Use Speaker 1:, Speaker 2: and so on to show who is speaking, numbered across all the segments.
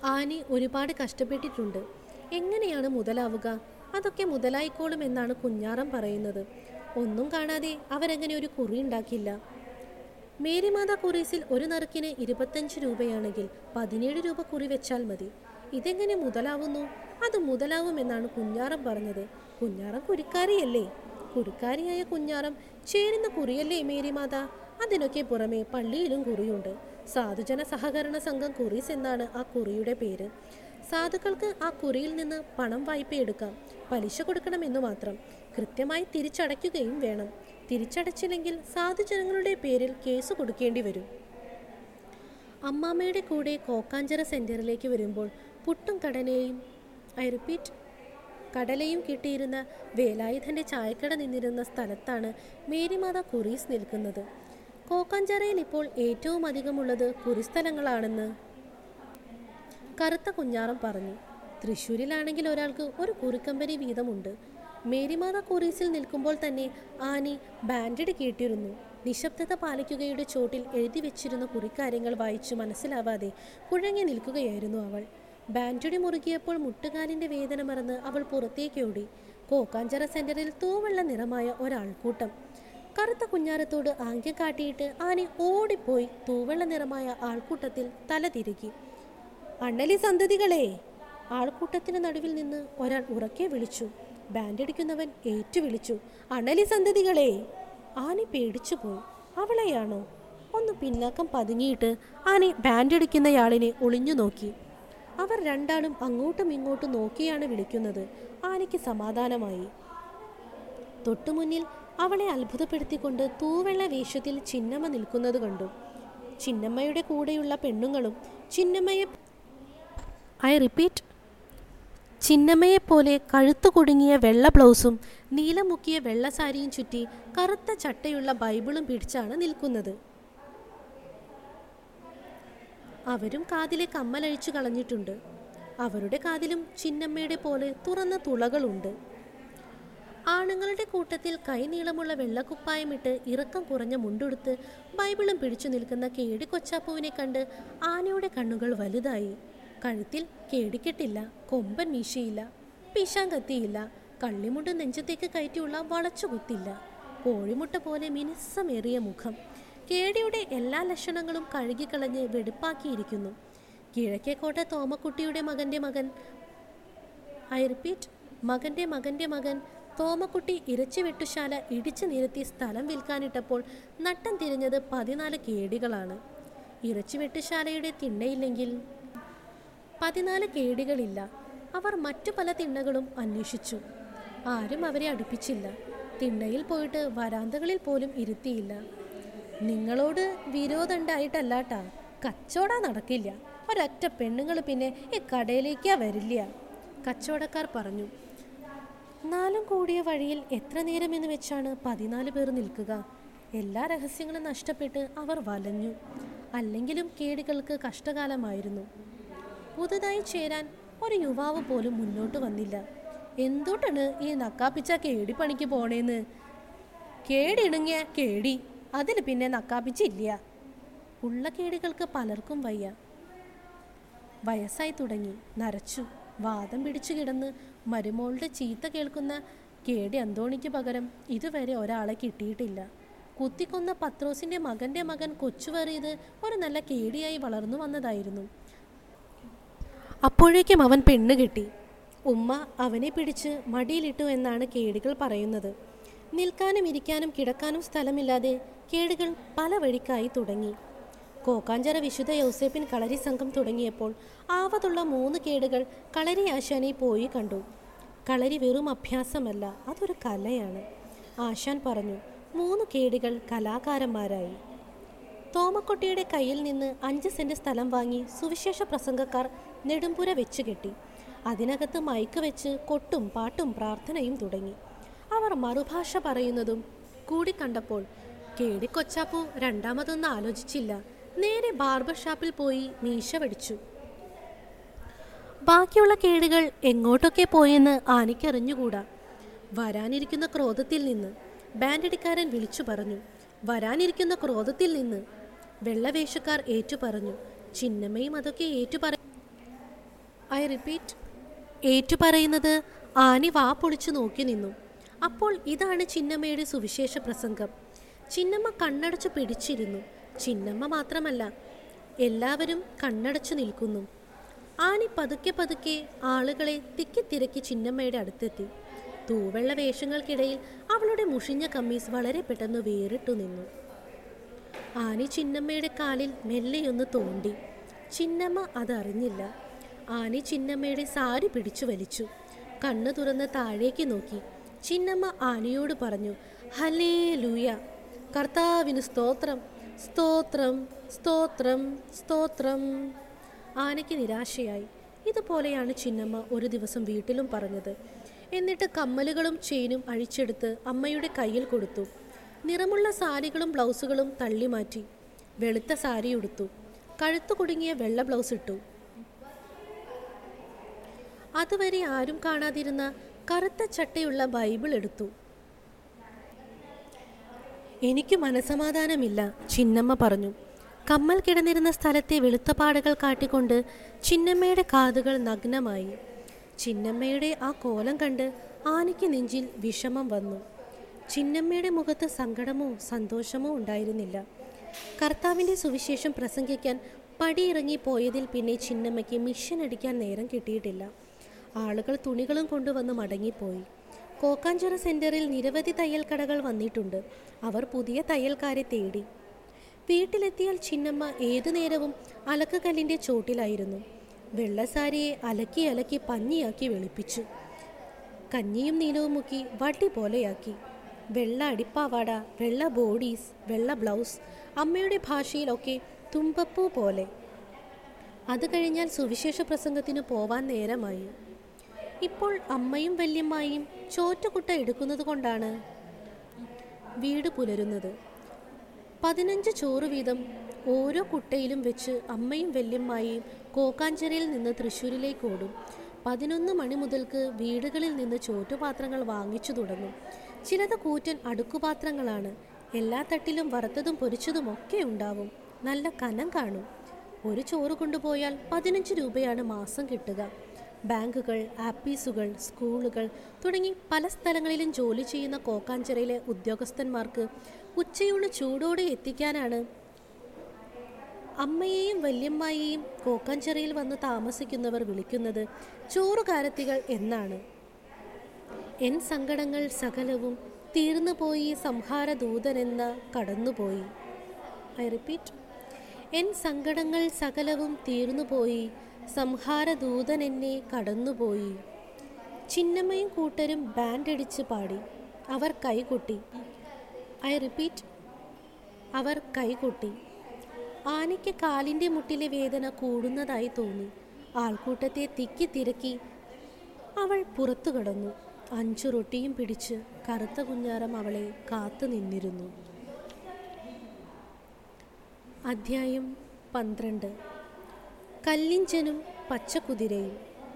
Speaker 1: Annie ഒരുപാട് കഷ്ടപ്പെട്ടിട്ടുണ്ട് എങ്ങനെയാണ് മുതലാവുക അതൊക്കെ മുതലായിക്കോളും എന്നാണ് കുഞ്ഞാറം പറയുന്നത് ഒന്നും കാണാതെ അവരങ്ങനെ ഒരു കുറി ഉണ്ടാക്കില്ല മേരിമാത കുറീസിൽ ഒരു നറുക്കിന് ഇരുപത്തഞ്ച് രൂപയാണെങ്കിൽ പതിനേഴ് രൂപ കുറി വെച്ചാൽ മതി ഇതെങ്ങനെ മുതലാവുന്നു അത് മുതലാവുമെന്നാണ് കുഞ്ഞാറം പറഞ്ഞത് കുഞ്ഞാറം കുരിക്കാരിയല്ലേ കുരിക്കാരിയായ കുഞ്ഞാറം ചേരുന്ന കുറിയല്ലേ മേരിമാത അതിനൊക്കെ പുറമെ പള്ളിയിലും കുറിയുണ്ട് സാധുജന സഹകരണ സംഘം കുറീസ് എന്നാണ് ആ കുറിയുടെ പേര് സാധുക്കൾക്ക് ആ കുറിയിൽ നിന്ന് പണം വായ്പയെടുക്കാം പലിശ കൊടുക്കണമെന്നു മാത്രം കൃത്യമായി തിരിച്ചടയ്ക്കുകയും വേണം തിരിച്ചടച്ചില്ലെങ്കിൽ സാധുജനങ്ങളുടെ പേരിൽ കേസ് കൊടുക്കേണ്ടി വരും അമ്മാമ്മയുടെ കൂടെ കോക്കാഞ്ചിറ സെൻറ്ററിലേക്ക് വരുമ്പോൾ പുട്ടും കടലയും ഐ റിപ്പീറ്റ് കടലയും കിട്ടിയിരുന്ന വേലായുധൻ്റെ ചായക്കട നിന്നിരുന്ന സ്ഥലത്താണ് മേരിമാത കുറീസ് നിൽക്കുന്നത് കോക്കാഞ്ചിറയിൽ ഇപ്പോൾ ഏറ്റവും അധികമുള്ളത് കുറിസ്ഥലങ്ങളാണെന്ന് കറുത്ത കുഞ്ഞാറം പറഞ്ഞു തൃശ്ശൂരിലാണെങ്കിൽ ഒരാൾക്ക് ഒരു കുറിക്കമ്പനി വീതമുണ്ട് മേരിമാത കുറീസിൽ നിൽക്കുമ്പോൾ തന്നെ ആനി ബാൻഡഡ് കേട്ടിരുന്നു നിശബ്ദത പാലിക്കുകയുടെ ചോട്ടിൽ എഴുതി വെച്ചിരുന്ന കുറിക്കാര്യങ്ങൾ വായിച്ചു മനസ്സിലാവാതെ കുഴങ്ങി നിൽക്കുകയായിരുന്നു അവൾ ബാൻഡടി മുറുകിയപ്പോൾ മുട്ടുകാലിൻ്റെ വേദന മറന്ന് അവൾ പുറത്തേക്കോടി കോക്കാഞ്ചിറ സെന്ററിൽ തൂവെള്ള നിറമായ ഒരാൾക്കൂട്ടം കറുത്ത കുഞ്ഞാരത്തോട് ആംഗ്യം കാട്ടിയിട്ട് ആനി ഓടിപ്പോയി തൂവെള്ള നിറമായ ആൾക്കൂട്ടത്തിൽ തല തിരുകി അണ്ണലി സന്തതികളെ ആൾക്കൂട്ടത്തിന് നടുവിൽ നിന്ന് ഒരാൾ ഉറക്കെ വിളിച്ചു ബാൻഡടിക്കുന്നവൻ ഏറ്റു വിളിച്ചു അണലി സന്തതികളെ ആനി പേടിച്ചുപോയി അവളെയാണോ ഒന്ന് പിന്നാക്കം പതുങ്ങിയിട്ട് ആനി ബാൻഡടിക്കുന്നയാളിനെ ഒളിഞ്ഞു നോക്കി അവർ രണ്ടാളും അങ്ങോട്ടും ഇങ്ങോട്ടും നോക്കിയാണ് വിളിക്കുന്നത് ആനയ്ക്ക് സമാധാനമായി തൊട്ടുമുന്നിൽ അവളെ അത്ഭുതപ്പെടുത്തിക്കൊണ്ട് തൂവെള്ള വേഷത്തിൽ ചിന്നമ്മ നിൽക്കുന്നത് കണ്ടു ചിന്നമ്മയുടെ കൂടെയുള്ള പെണ്ണുങ്ങളും ചിന്നമ്മയെ ഐ റിപ്പീറ്റ് ചിന്നമ്മയെപ്പോലെ കഴുത്തു കുടുങ്ങിയ വെള്ള ബ്ലൗസും നീലമുക്കിയ വെള്ള സാരിയും ചുറ്റി കറുത്ത ചട്ടയുള്ള ബൈബിളും പിടിച്ചാണ് നിൽക്കുന്നത് അവരും കാതിലെ കമ്മലഴിച്ചു കളഞ്ഞിട്ടുണ്ട് അവരുടെ കാതിലും ചിന്നമ്മയുടെ പോലെ തുറന്ന തുളകളുണ്ട് ആണുങ്ങളുടെ കൂട്ടത്തിൽ കൈനീളമുള്ള വെള്ളക്കുപ്പായമിട്ട് ഇറക്കം കുറഞ്ഞ മുണ്ടുടുത്ത് ബൈബിളും പിടിച്ചു നിൽക്കുന്ന കേടി കൊച്ചാപ്പുവിനെ കണ്ട് ആനയുടെ കണ്ണുകൾ വലുതായി കഴുത്തിൽ കേടിക്കെട്ടില്ല കൊമ്പൻ മീശയില്ല പീശാങ്കത്തിയില്ല കള്ളിമുണ്ട് നെഞ്ചത്തേക്ക് കയറ്റിയുള്ള വളച്ചുകുത്തില്ല കോഴിമുട്ട പോലെ മിനുസമേറിയ മുഖം കേടിയുടെ എല്ലാ ലക്ഷണങ്ങളും കഴുകിക്കളഞ്ഞ് വെടുപ്പാക്കിയിരിക്കുന്നു കിഴക്കേക്കോട്ട തോമക്കുട്ടിയുടെ മകൻ്റെ മകൻ ഐ റിപ്പീറ്റ് മകൻ്റെ മകൻ്റെ മകൻ തോമക്കുട്ടി ഇറച്ചി വെട്ടുശാല ഇടിച്ചു നിരത്തി സ്ഥലം വിൽക്കാനിട്ടപ്പോൾ നട്ടം തിരിഞ്ഞത് പതിനാല് കേടികളാണ് ഇറച്ചി വെട്ടുശാലയുടെ തിണ്ണയില്ലെങ്കിൽ പതിനാല് കേടികളില്ല അവർ മറ്റു പല തിണ്ണകളും അന്വേഷിച്ചു ആരും അവരെ അടുപ്പിച്ചില്ല തിണ്ണയിൽ പോയിട്ട് വരാന്തകളിൽ പോലും ഇരുത്തിയില്ല നിങ്ങളോട് വിരോധമുണ്ടായിട്ടല്ലാട്ടാ കച്ചവടം നടക്കില്ല ഒരൊറ്റ പെണ്ണുങ്ങൾ പിന്നെ ഈ കടയിലേക്കാ വരില്ല കച്ചവടക്കാർ പറഞ്ഞു നാലും കൂടിയ വഴിയിൽ എത്ര നേരമെന്ന് വെച്ചാണ് പതിനാല് പേർ നിൽക്കുക എല്ലാ രഹസ്യങ്ങളും നഷ്ടപ്പെട്ട് അവർ വലഞ്ഞു അല്ലെങ്കിലും കേടികൾക്ക് കഷ്ടകാലമായിരുന്നു പുതുതായി ചേരാൻ ഒരു യുവാവ് പോലും മുന്നോട്ട് വന്നില്ല എന്തുകൊണ്ടാണ് ഈ നക്കാപ്പിച്ച കേടി പണിക്ക് പോണേന്ന് കേടിണങ്ങിയ കേടി അതിൽ പിന്നെ നക്കാപ്പിച്ചില്ല ഉള്ള കേടികൾക്ക് പലർക്കും വയ്യ വയസ്സായി തുടങ്ങി നരച്ചു വാദം പിടിച്ചു കിടന്ന് മരുമോളുടെ ചീത്ത കേൾക്കുന്ന കേടി അന്തോണിക്ക് പകരം ഇതുവരെ ഒരാളെ കിട്ടിയിട്ടില്ല കുത്തിക്കൊന്ന പത്രോസിന്റെ മകന്റെ മകൻ കൊച്ചുവേറിയത് ഒരു നല്ല കേടിയായി വളർന്നു വന്നതായിരുന്നു അപ്പോഴേക്കും അവൻ പെണ്ണ് കിട്ടി ഉമ്മ അവനെ പിടിച്ച് മടിയിലിട്ടു എന്നാണ് കേടികൾ പറയുന്നത് നിൽക്കാനും ഇരിക്കാനും കിടക്കാനും സ്ഥലമില്ലാതെ കേടുകൾ പല വഴിക്കായി തുടങ്ങി കോക്കാഞ്ചിറ വിശുദ്ധ യൗസേപ്പിൻ കളരി സംഘം തുടങ്ങിയപ്പോൾ ആവതുള്ള മൂന്ന് കേടുകൾ കളരി ആശാനെ പോയി കണ്ടു കളരി വെറും അഭ്യാസമല്ല അതൊരു കലയാണ് ആശാൻ പറഞ്ഞു മൂന്ന് കേടികൾ കലാകാരന്മാരായി തോമക്കുട്ടിയുടെ കയ്യിൽ നിന്ന് അഞ്ച് സെന്റ് സ്ഥലം വാങ്ങി സുവിശേഷ പ്രസംഗക്കാർ നെടുമ്പുര വെച്ച് കെട്ടി അതിനകത്ത് മയക്ക് വെച്ച് കൊട്ടും പാട്ടും പ്രാർത്ഥനയും തുടങ്ങി അവർ മറുഭാഷ പറയുന്നതും കൂടി കണ്ടപ്പോൾ കേടി കൊച്ചാപ്പു രണ്ടാമതൊന്നും ആലോചിച്ചില്ല നേരെ ബാർബർ ഷാപ്പിൽ പോയി മീശ വടിച്ചു ബാക്കിയുള്ള കേടുകൾ എങ്ങോട്ടൊക്കെ പോയെന്ന് ആനിക്കറിഞ്ഞുകൂടാ വരാനിരിക്കുന്ന ക്രോധത്തിൽ നിന്ന് ബാൻഡടിക്കാരൻ വിളിച്ചു പറഞ്ഞു വരാനിരിക്കുന്ന ക്രോധത്തിൽ നിന്ന് വെള്ളവേഷക്കാർ ഏറ്റു പറഞ്ഞു ചിന്നമ്മയും അതൊക്കെ ഏറ്റു പറ ഐ റിപ്പീറ്റ് ഏറ്റുപറയുന്നത് ആനി വാ പൊളിച്ചു നോക്കി നിന്നു അപ്പോൾ ഇതാണ് ചിന്നമ്മയുടെ സുവിശേഷ പ്രസംഗം ചിന്നമ്മ കണ്ണടച്ചു പിടിച്ചിരുന്നു ചിന്നമ്മ മാത്രമല്ല എല്ലാവരും കണ്ണടച്ചു നിൽക്കുന്നു ആനി പതുക്കെ പതുക്കെ ആളുകളെ തിക്കിത്തിരക്കി ചിന്നമ്മയുടെ അടുത്തെത്തി തൂവെള്ള വേഷങ്ങൾക്കിടയിൽ അവളുടെ മുഷിഞ്ഞ കമ്മീസ് വളരെ പെട്ടെന്ന് വേറിട്ടു നിന്നു ആനി ചിന്നമ്മയുടെ കാലിൽ മെല്ലെയൊന്ന് തോണ്ടി ചിന്നമ്മ അതറിഞ്ഞില്ല ആനി ചിന്നമ്മയുടെ സാരി പിടിച്ചു വലിച്ചു കണ്ണു തുറന്ന് താഴേക്ക് നോക്കി ചിന്നമ്മ ആനിയോട് പറഞ്ഞു ഹലേ ലൂയ കർത്താവിന് സ്തോത്രം സ്തോത്രം സ്തോത്രം സ്തോത്രം ആനയ്ക്ക് നിരാശയായി ഇതുപോലെയാണ് ചിന്നമ്മ ഒരു ദിവസം വീട്ടിലും പറഞ്ഞത് എന്നിട്ട് കമ്മലുകളും ചെയിനും അഴിച്ചെടുത്ത് അമ്മയുടെ കയ്യിൽ കൊടുത്തു നിറമുള്ള സാരികളും ബ്ലൗസുകളും തള്ളിമാറ്റി വെളുത്ത സാരി ഉടുത്തു കഴുത്തു കുടുങ്ങിയ വെള്ള ബ്ലൗസ് ഇട്ടു അതുവരെ ആരും കാണാതിരുന്ന കറുത്ത ചട്ടയുള്ള ബൈബിൾ എടുത്തു എനിക്ക് മനസമാധാനമില്ല ചിന്നമ്മ പറഞ്ഞു കമ്മൽ കിടന്നിരുന്ന സ്ഥലത്തെ വെളുത്ത പാടുകൾ കാട്ടിക്കൊണ്ട് ചിന്നമ്മയുടെ കാതുകൾ നഗ്നമായി ചിന്നമ്മയുടെ ആ കോലം കണ്ട് ആനയ്ക്ക് നെഞ്ചിൽ വിഷമം വന്നു ചിന്നമ്മയുടെ മുഖത്ത് സങ്കടമോ സന്തോഷമോ ഉണ്ടായിരുന്നില്ല കർത്താവിൻ്റെ സുവിശേഷം പ്രസംഗിക്കാൻ പടിയിറങ്ങി പോയതിൽ പിന്നെ ചിന്നമ്മയ്ക്ക് മിഷൻ അടിക്കാൻ നേരം കിട്ടിയിട്ടില്ല ആളുകൾ തുണികളും കൊണ്ടുവന്ന് മടങ്ങിപ്പോയി കോക്കാഞ്ചിറ സെന്ററിൽ നിരവധി തയ്യൽ കടകൾ വന്നിട്ടുണ്ട് അവർ പുതിയ തയ്യൽക്കാരെ തേടി വീട്ടിലെത്തിയാൽ ചിന്നമ്മ ഏതു നേരവും അലക്കുകല്ലിൻ്റെ ചോട്ടിലായിരുന്നു വെള്ളസാരിയെ അലക്കി അലക്കി പഞ്ഞിയാക്കി വെളുപ്പിച്ചു കഞ്ഞിയും നീലവും മുക്കി വട്ടി പോലെയാക്കി വെള്ള അടിപ്പാവാട വെള്ള ബോഡീസ് വെള്ള ബ്ലൗസ് അമ്മയുടെ ഭാഷയിലൊക്കെ തുമ്പപ്പൂ പോലെ അത് കഴിഞ്ഞാൽ സുവിശേഷ പ്രസംഗത്തിന് പോവാൻ നേരമായി ഇപ്പോൾ അമ്മയും വല്യമ്മയും ചോറ്റുകുട്ട എടുക്കുന്നത് കൊണ്ടാണ് വീട് പുലരുന്നത് പതിനഞ്ച് ചോറ് വീതം ഓരോ കുട്ടയിലും വെച്ച് അമ്മയും വല്യമ്മയും കോക്കാഞ്ചേരിയിൽ നിന്ന് തൃശ്ശൂരിലേക്ക് ഓടും പതിനൊന്ന് മണി മുതൽക്ക് വീടുകളിൽ നിന്ന് ചോറ്റുപാത്രങ്ങൾ വാങ്ങിച്ചു തുടങ്ങും ചിലത് കൂറ്റൻ അടുക്കുപാത്രങ്ങളാണ് എല്ലാ തട്ടിലും വറുത്തതും പൊരിച്ചതും ഒക്കെ ഉണ്ടാവും നല്ല കനം കാണും ഒരു ചോറ് കൊണ്ടുപോയാൽ പതിനഞ്ച് രൂപയാണ് മാസം കിട്ടുക ബാങ്കുകൾ ആപ്പീസുകൾ സ്കൂളുകൾ തുടങ്ങി പല സ്ഥലങ്ങളിലും ജോലി ചെയ്യുന്ന കോക്കാഞ്ചിറയിലെ ഉദ്യോഗസ്ഥന്മാർക്ക് ഉച്ചയൂണ് ചൂടോടെ എത്തിക്കാനാണ് അമ്മയെയും വല്യമ്മയെയും കോക്കാഞ്ചിറയിൽ വന്ന് താമസിക്കുന്നവർ വിളിക്കുന്നത് ചോറുകാരത്തികൾ എന്നാണ് എൻ സങ്കടങ്ങൾ സകലവും തീർന്നുപോയി സംഹാരദൂതനെന്ന കടന്നുപോയി ഐ റിപ്പീറ്റ് എൻ സങ്കടങ്ങൾ സകലവും തീർന്നുപോയി സംഹാരദൂതൻ എന്നെ കടന്നുപോയി ചിന്നമ്മയും കൂട്ടരും ബാൻഡ് അടിച്ച് പാടി അവർ കൈകൊട്ടി ഐ റിപ്പീറ്റ് അവർ കൈകൊട്ടി ആനയ്ക്ക് കാലിൻ്റെ മുട്ടിലെ വേദന കൂടുന്നതായി തോന്നി ആൾക്കൂട്ടത്തെ തിക്കി തിരക്കി അവൾ പുറത്തു കടന്നു അഞ്ചു റൊട്ടിയും പിടിച്ച് കറുത്ത കുഞ്ഞാറം അവളെ കാത്തു നിന്നിരുന്നു അധ്യായം പന്ത്രണ്ട് കല്ലിഞ്ചനും പച്ചക്കുതിരയും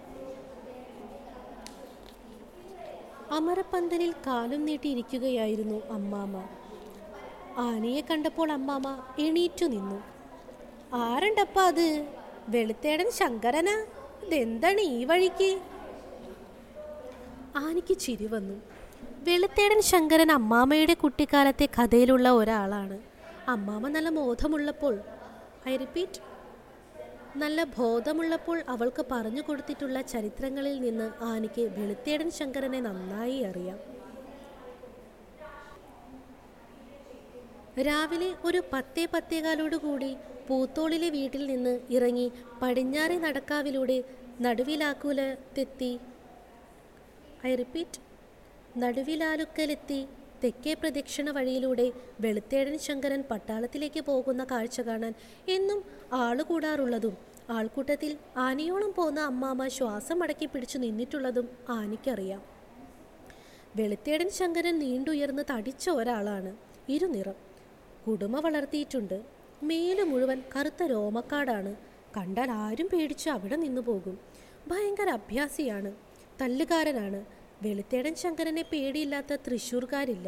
Speaker 1: അമരപ്പന്തലിൽ കാലും നീട്ടിയിരിക്കുകയായിരുന്നു അമ്മാമ്മ ആനയെ കണ്ടപ്പോൾ അമ്മാമ്മ എണീറ്റു നിന്നു ആരണ്ടപ്പ അത് വെളുത്തേടൻ ശങ്കരനാ ഇതെന്താണ് ഈ വഴിക്ക് ആനയ്ക്ക് ചിരി വന്നു വെളുത്തേടൻ ശങ്കരൻ അമ്മാമ്മയുടെ കുട്ടിക്കാലത്തെ കഥയിലുള്ള ഒരാളാണ് അമ്മാമ്മ നല്ല ബോധമുള്ളപ്പോൾ ഐ റിപ്പീറ്റ് നല്ല ബോധമുള്ളപ്പോൾ അവൾക്ക് പറഞ്ഞു കൊടുത്തിട്ടുള്ള ചരിത്രങ്ങളിൽ നിന്ന് ആനിക്ക് വെളുത്തേടൻ ശങ്കരനെ നന്നായി അറിയാം രാവിലെ ഒരു പത്തേ പത്തേകാലോടുകൂടി പൂത്തോളിലെ വീട്ടിൽ നിന്ന് ഇറങ്ങി പടിഞ്ഞാറെ നടക്കാവിലൂടെ നടുവിലാക്കുലത്തെത്തി ഐ റിപ്പീറ്റ് നടുവിലാലുക്കലെത്തി തെക്കേ പ്രദക്ഷിണ വഴിയിലൂടെ വെളുത്തേടൻ ശങ്കരൻ പട്ടാളത്തിലേക്ക് പോകുന്ന കാഴ്ച കാണാൻ എന്നും ആളുകൂടാറുള്ളതും ആൾക്കൂട്ടത്തിൽ ആനയോളം പോന്ന അമ്മാമ്മ ശ്വാസം അടക്കി പിടിച്ചു നിന്നിട്ടുള്ളതും ആനയ്ക്കറിയാം വെളുത്തേടൻ ശങ്കരൻ നീണ്ടുയർന്ന് തടിച്ച ഒരാളാണ് ഇരുനിറം കുടുമ വളർത്തിയിട്ടുണ്ട് മേല് മുഴുവൻ കറുത്ത രോമക്കാടാണ് കണ്ടാൽ ആരും പേടിച്ച് അവിടെ നിന്നു പോകും ഭയങ്കര അഭ്യാസിയാണ് തല്ലുകാരനാണ് വെളുത്തേടൻ ശങ്കരനെ പേടിയില്ലാത്ത തൃശ്ശൂർക്കാരില്ല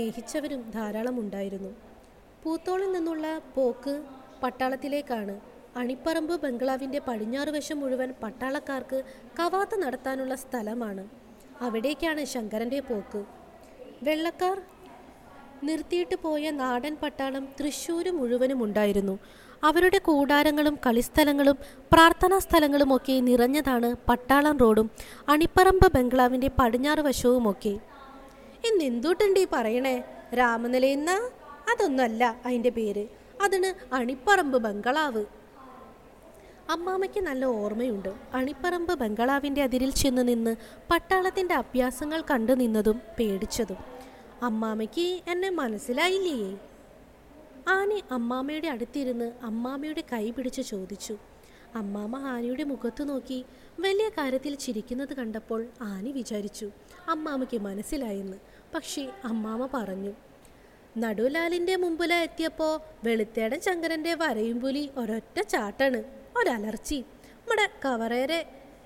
Speaker 1: സ്നേഹിച്ചവരും ധാരാളം ഉണ്ടായിരുന്നു പൂത്തോളിൽ നിന്നുള്ള പോക്ക് പട്ടാളത്തിലേക്കാണ് അണിപ്പറമ്പ് ബംഗ്ലാവിൻ്റെ പടിഞ്ഞാറ് വശം മുഴുവൻ പട്ടാളക്കാർക്ക് കവാത്ത് നടത്താനുള്ള സ്ഥലമാണ് അവിടേക്കാണ് ശങ്കരൻ്റെ പോക്ക് വെള്ളക്കാർ നിർത്തിയിട്ട് പോയ നാടൻ പട്ടാളം തൃശ്ശൂര് മുഴുവനും ഉണ്ടായിരുന്നു അവരുടെ കൂടാരങ്ങളും കളിസ്ഥലങ്ങളും പ്രാർത്ഥനാ സ്ഥലങ്ങളുമൊക്കെ നിറഞ്ഞതാണ് പട്ടാളം റോഡും അണിപ്പറമ്പ് ബംഗ്ലാവിൻ്റെ പടിഞ്ഞാറ് വശവുമൊക്കെ ഇന്നെന്തൂട്ടുണ്ട് ഈ പറയണേ രാമനിലയെന്ന അതൊന്നല്ല അതിൻ്റെ പേര് അതിന് അണിപ്പറമ്പ് ബംഗ്ലാവ് അമ്മാമയ്ക്ക് നല്ല ഓർമ്മയുണ്ട് അണിപ്പറമ്പ് ബംഗ്ലാവിൻ്റെ അതിരിൽ ചെന്ന് നിന്ന് പട്ടാളത്തിൻ്റെ അഭ്യാസങ്ങൾ കണ്ടു നിന്നതും പേടിച്ചതും അമ്മാമയ്ക്ക് എന്നെ മനസ്സിലായില്ലേ ആനി അമ്മാമ്മയുടെ അടുത്തിരുന്ന് അമ്മാമ്മയുടെ കൈ പിടിച്ച് ചോദിച്ചു അമ്മാമ്മ ആനിയുടെ മുഖത്ത് നോക്കി വലിയ കാര്യത്തിൽ ചിരിക്കുന്നത് കണ്ടപ്പോൾ ആനി വിചാരിച്ചു അമ്മാമ്മയ്ക്ക് മനസ്സിലായെന്ന് പക്ഷേ അമ്മാമ്മ പറഞ്ഞു നടുലാലിൻ്റെ മുമ്പിൽ എത്തിയപ്പോൾ വെളുത്തേടൻ ശങ്കരൻ്റെ വരയും പുലി ഒരൊറ്റ ചാട്ടാണ് ഒരലർച്ചി നമ്മുടെ കവറേരെ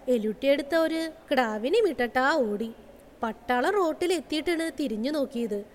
Speaker 1: എലുട്ടിയെടുത്ത ഒരു കിടാവിനെ മിട്ടട്ടാ ഓടി പട്ടാള റോട്ടിൽ എത്തിയിട്ടാണ് തിരിഞ്ഞു നോക്കിയത്